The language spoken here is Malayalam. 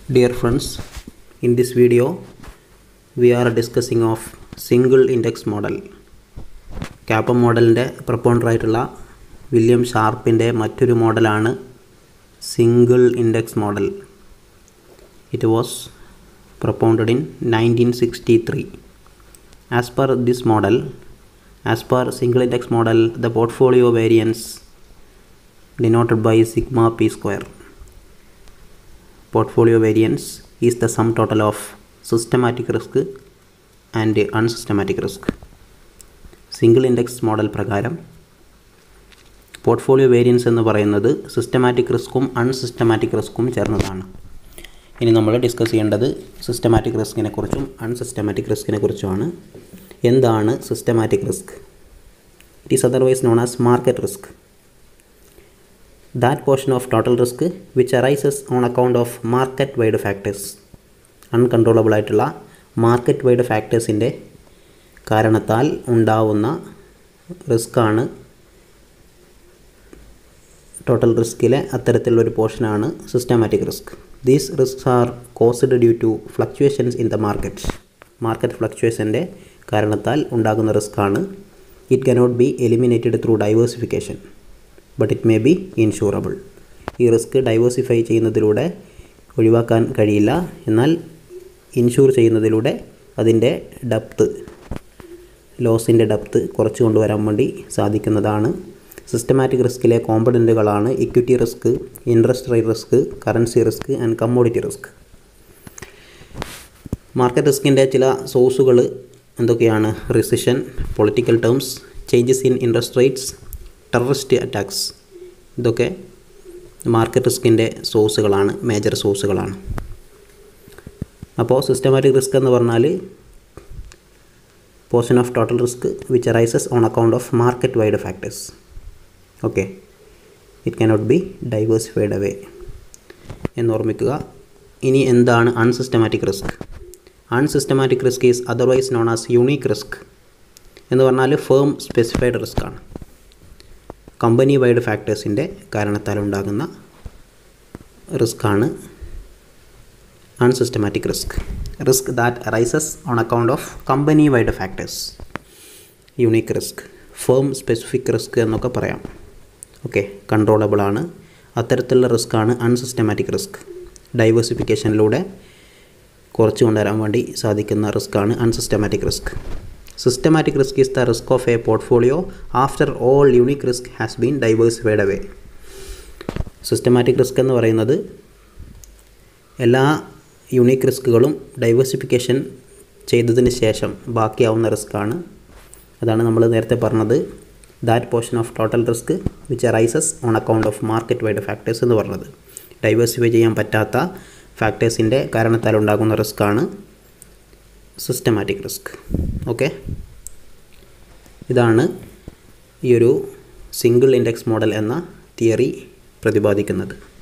Dear friends, in this video we are discussing of single index model. Kappa മോഡലിൻ്റെ പ്രപ്പോണ്ടറായിട്ടുള്ള വില്യം ഷാർപ്പിൻ്റെ മറ്റൊരു മോഡലാണ് single index model it was propounded in 1963. As per this model, as per single index model, the portfolio variance denoted by sigma p square. Portfolio variance is the sum total of systematic risk and unsystematic risk. Single index model പ്രകാരം പോർട്ട്ഫോളിയോ വേരിയൻസ് എന്ന് പറയുന്നത് സിസ്റ്റമാറ്റിക് റിസ്ക്കും അൺസിസ്റ്റമാറ്റിക് റിസ്ക്കും ചേർന്നതാണ് ഇനി നമ്മൾ ഡിസ്കസ് ചെയ്യേണ്ടത് സിസ്റ്റമാറ്റിക് റിസ്കിനെ കുറിച്ചും അൺസിസ്റ്റമാറ്റിക് റിസ്കിനെ കുറിച്ചുമാണ് എന്താണ് systematic risk it is otherwise known as market risk that portion of total risk which arises on account of market wide factors uncontrollable ആയിട്ടുള്ള മാർക്കറ്റ് വൈഡ് ഫാക്ടേഴ്സിൻ്റെ കാരണത്താൽ ഉണ്ടാവുന്ന റിസ്ക്കാണ് ടോട്ടൽ റിസ്കിലെ അത്തരത്തിലുള്ളൊരു പോർഷനാണ് systematic risk these risks are caused due to fluctuations in the market market ഫ്ലക്ച്വേഷൻ്റെ കാരണത്താൽ ഉണ്ടാകുന്ന റിസ്ക്കാണ് it cannot be eliminated through diversification but it may be insurable ഈ റിസ്ക് ഡൈവേഴ്സിഫൈ ചെയ്യുന്നതിലൂടെ ഒഴിവാക്കാൻ കഴിയില്ല എന്നാൽ ഇൻഷൂർ ചെയ്യുന്നതിലൂടെ അതിൻ്റെ ഡെപ്ത്ത് ലോസിൻ്റെ ഡെപ്ത്ത് കുറച്ച് കൊണ്ടുവരാൻ വേണ്ടി സാധിക്കുന്നതാണ് സിസ്റ്റമാറ്റിക് റിസ്കിലെ കോമ്പണൻറ്റുകളാണ് equity risk interest rate risk currency risk and commodity risk market റിസ്കിൻ്റെ ചില സോഴ്സുകൾ എന്തൊക്കെയാണ് recession political terms changes in interest rates terrorist attacks ഇതൊക്കെ മാർക്കറ്റ് റിസ്കിൻ്റെ സോഴ്സുകളാണ് മേജർ സോഴ്സുകളാണ് അപ്പോൾ സിസ്റ്റമാറ്റിക് റിസ്ക് എന്ന് പറഞ്ഞാൽ portion of total risk which arises on account of market wide factors okay it cannot be diversified away എന്ന് ഓർമ്മിക്കുക ഇനി എന്താണ് unsystematic risk unsystematic risk is otherwise known as unique risk എന്ന് പറഞ്ഞാൽ ഫേം സ്പെസിഫൈഡ് റിസ്ക് ആണ് കമ്പനി വൈഡ് ഫാക്ടേഴ്സിൻ്റെ കാരണത്താൽ ഉണ്ടാകുന്ന റിസ്ക്കാണ് unsystematic risk risk that arises on account of company wide factors unique risk firm specific risk എന്നൊക്കെ പറയാം ഓക്കെ കൺട്രോളബിൾ ആണ് അത്തരത്തിലുള്ള റിസ്ക്കാണ് അൺസിസ്റ്റമാറ്റിക് റിസ്ക് ഡൈവേഴ്സിഫിക്കേഷനിലൂടെ കുറച്ച് കൊണ്ടുവരാൻ വേണ്ടി സാധിക്കുന്ന റിസ്ക്കാണ് unsystematic risk systematic risk is the risk of a portfolio after all unique risk has been diversified away systematic risk എന്ന് പറയുന്നത് എല്ലാ യുണീക്ക് റിസ്കുകളും ഡൈവേഴ്സിഫിക്കേഷൻ ചെയ്തതിന് ശേഷം ബാക്കിയാവുന്ന റിസ്ക്കാണ് അതാണ് നമ്മൾ നേരത്തെ പറഞ്ഞത് that portion of total risk which arises on account of market wide factors എന്ന് പറഞ്ഞത് ഡൈവേഴ്സിഫൈ ചെയ്യാൻ പറ്റാത്ത ഫാക്ടേഴ്സിൻ്റെ കാരണത്താൽ ഉണ്ടാകുന്ന റിസ്ക്കാണ് സിസ്റ്റമാറ്റിക് റിസ്ക് ഓക്കെ ഇതാണ് ഈ ഒരു സിംഗിൾ ഇൻഡെക്സ് മോഡൽ എന്ന തിയറി പ്രതിപാദിക്കുന്നത്